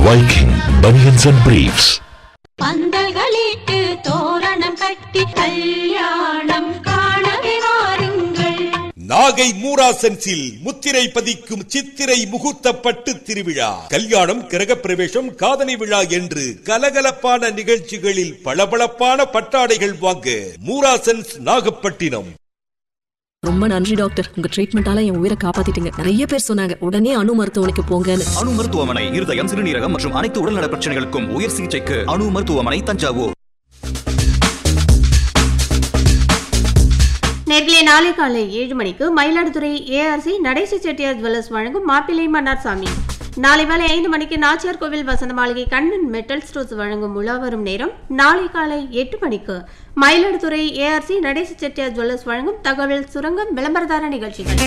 Viking Bunions and Briefs. பந்தல்களிட்டு தோரணம் கட்டி கல்யாணம் காணவே வாருங்கள் நாகை மூராசன்ஸில் முத்திரை பதிக்கும் சித்திரை முகூர்த்த பட்டு திருவிழா கல்யாணம் கிரகப்பிரவேசம் காதணி விழா என்று கலகலப்பான நிகழ்ச்சிகளில் பளபளப்பான பட்டாடைகள் வாங்க மூராசன்ஸ் நாகப்பட்டினம் ரொம்ப நன்றி டாக்டர் உங்க ட்ரீட்மெண்டால என் உயிரை காப்பாத்திட்டீங்க நிறைய பேர் சொன்னாங்க உடனே அணு மருத்துவமனைக்கு போங்கன்னு அணு மருத்துவமனை இருதயம் சிறுநீரகம் மற்றும் அனைத்து உடல்நல பிரச்சனைகளுக்கும் உயர் சிகிச்சைக்கு அணு மருத்துவமனை தஞ்சாவூர் நேர்களே நாளை காலை ஏழு மணிக்கு மயிலாடுதுறை ஏஆர்சி நடேசி செட்டியார் ஜுவல்லர்ஸ் வழங்கும் மாப்பிள்ளை மன்னார் சாமி நாளை மாலை ஐந்து மணிக்கு நாச்சியார் கோவில் வசந்த மாளிகை கண்ணன் மெட்டல் ஸ்டோர்ஸ் வழங்கும் உலா வரும் நேரம் நாளை காலை எட்டு மணிக்கு மயிலாடுதுறை ஏஆர்சி நடேசி செட்டியார் ஜுவல்லர்ஸ் வழங்கும் தகவல் சுரங்கம் விளம்பரதார நிகழ்ச்சிகள்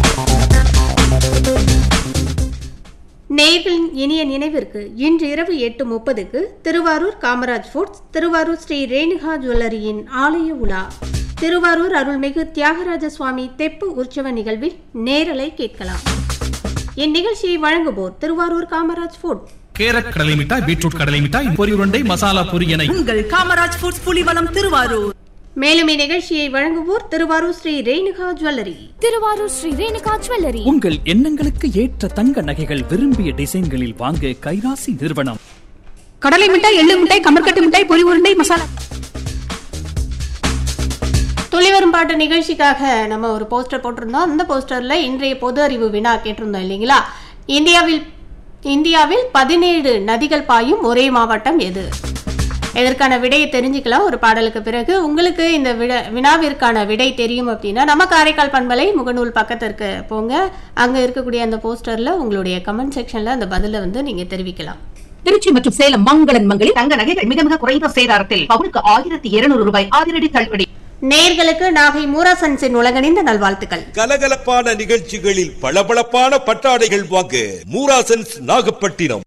நேயர்களின் இனிய நினைவிற்கு இன்று இரவு எட்டு முப்பதுக்கு திருவாரூர் காமராஜ் ஃபுட்ஸ் திருவாரூர் ஸ்ரீ ரேணுகா ஜுவல்லரியின் ஆலய உலா திருவாரூர் அருள்மிகு தியாகராஜ சுவாமி தெப்பு உற்சவ நிகழ்வில் நேரலை கேட்கலாம் இந்நிகழ்ச்சியை வழங்குவோர் திருவாரூர் காமராஜ் ஃபுட் கேரட் கடலை மிட்டாய் பீட்ரூட் கடலை மிட்டாய் பொரி உருண்டை மசாலா பொரி என உங்கள் காமராஜ் ஃபுட்ஸ் புலிவலம் திருவாரூர் மேலும் இந்நிகழ்ச்சியை வழங்குவோர் திருவாரூர் ஸ்ரீ ரேணுகா ஜுவல்லரி திருவாரூர் ஸ்ரீ ரேணுகா ஜுவல்லரி உங்கள் எண்ணங்களுக்கு ஏற்ற தங்க நகைகள் விரும்பிய டிசைன்களில் வாங்க கைராசி நிறுவனம் கடலை மிட்டாய் எள்ளு மிட்டாய் கமர்கட்டு மிட்டாய் பொரி உருண்டை மசாலா துளிவரும் பாட்டு நிகழ்ச்சிக்காக நம்ம ஒரு போஸ்டர் போட்டிருந்தோம் அந்த போஸ்டர்ல இன்றைய பொது அறிவு வினா கேட்டிருந்தோம் இல்லைங்களா இந்தியாவில் இந்தியாவில் பதினேழு நதிகள் பாயும் ஒரே மாவட்டம் எது இதற்கான விடையை தெரிஞ்சுக்கலாம் ஒரு பாடலுக்கு பிறகு உங்களுக்கு இந்த விட வினாவிற்கான விடை தெரியும் அப்படின்னா நம்ம காரைக்கால் பண்பலை முகநூல் பக்கத்திற்கு போங்க அங்க இருக்கக்கூடிய அந்த போஸ்டர்ல உங்களுடைய கமெண்ட் செக்ஷன்ல அந்த பதிலை வந்து நீங்க தெரிவிக்கலாம் திருச்சி மற்றும் சேலம் மங்களன் மங்களில் தங்க நகைகள் மிக மிக குறைந்த சேதாரத்தில் பவுனுக்கு ஆயிரத்தி இருநூறு ரூபாய் அதிரடி தள்ளுபடி நேர்களுக்கு நாகை மூராசன்ஸின் உலகணிந்த நல்வாழ்த்துக்கள் கலகலப்பான நிகழ்ச்சிகளில் பளபளப்பான பட்டாடைகள் வாங்க மூராசன்ஸ் நாகப்பட்டினம்